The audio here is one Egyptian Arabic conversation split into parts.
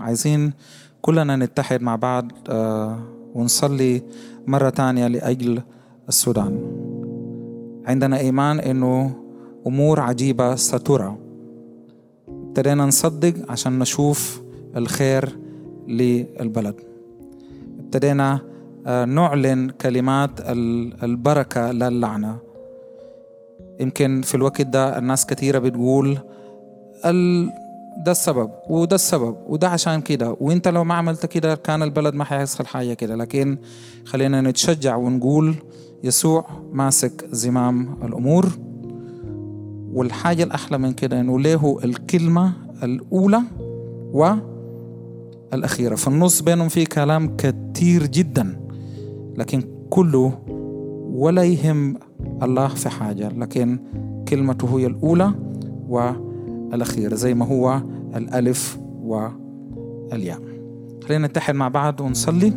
عايزين كلنا نتحد مع بعض آه، ونصلي مرة تانية لأجل السودان عندنا إيمان إنه أمور عجيبة سترى ابتدينا نصدق عشان نشوف الخير للبلد ابتدينا آه، نعلن كلمات البركة لا اللعنة يمكن في الوقت ده الناس كثيرة بتقول ال... ده السبب وده السبب وده عشان كده وانت لو ما عملت كده كان البلد ما حيحصل حاجة كده لكن خلينا نتشجع ونقول يسوع ماسك زمام الأمور والحاجة الأحلى من كده إنه له الكلمة الأولى والأخيرة في النص بينهم في كلام كتير جدا لكن كله ولا يهم الله في حاجة لكن كلمته هي الأولى والأخيرة زي ما هو الألف والياء خلينا نتحد مع بعض ونصلي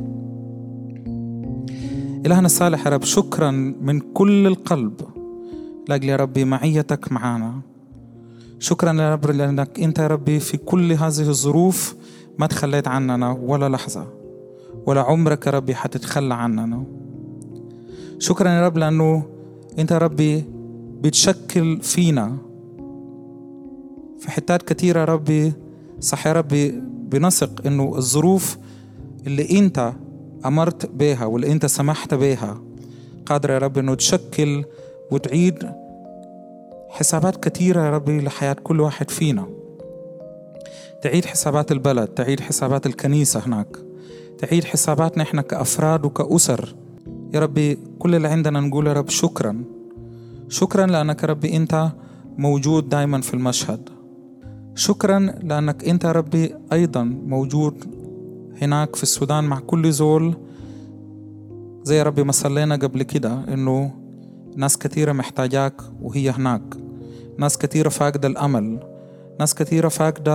إلهنا الصالح يا رب شكرا من كل القلب لأجل يا ربي معيتك معانا شكرا يا رب لأنك أنت يا ربي في كل هذه الظروف ما تخليت عننا ولا لحظة ولا عمرك يا ربي حتتخلى عننا شكرا يا رب لأنه أنت يا ربي بتشكل فينا في حتات كتيرة يا ربي صح يا ربي بنثق إنه الظروف اللي أنت أمرت بها واللي أنت سمحت بها قادرة يا رب إنه تشكل وتعيد حسابات كتيرة يا ربي لحياة كل واحد فينا تعيد حسابات البلد تعيد حسابات الكنيسة هناك تعيد حساباتنا احنا كأفراد وكأسر يا ربي كل اللي عندنا نقول يا رب شكرا شكرا لأنك يا ربي أنت موجود دايما في المشهد شكرا لأنك أنت يا ربي أيضا موجود هناك في السودان مع كل زول زي يا ربي ما صلينا قبل كده إنه ناس كثيرة محتاجاك وهي هناك ناس كثيرة فاقدة الأمل ناس كثيرة فاقدة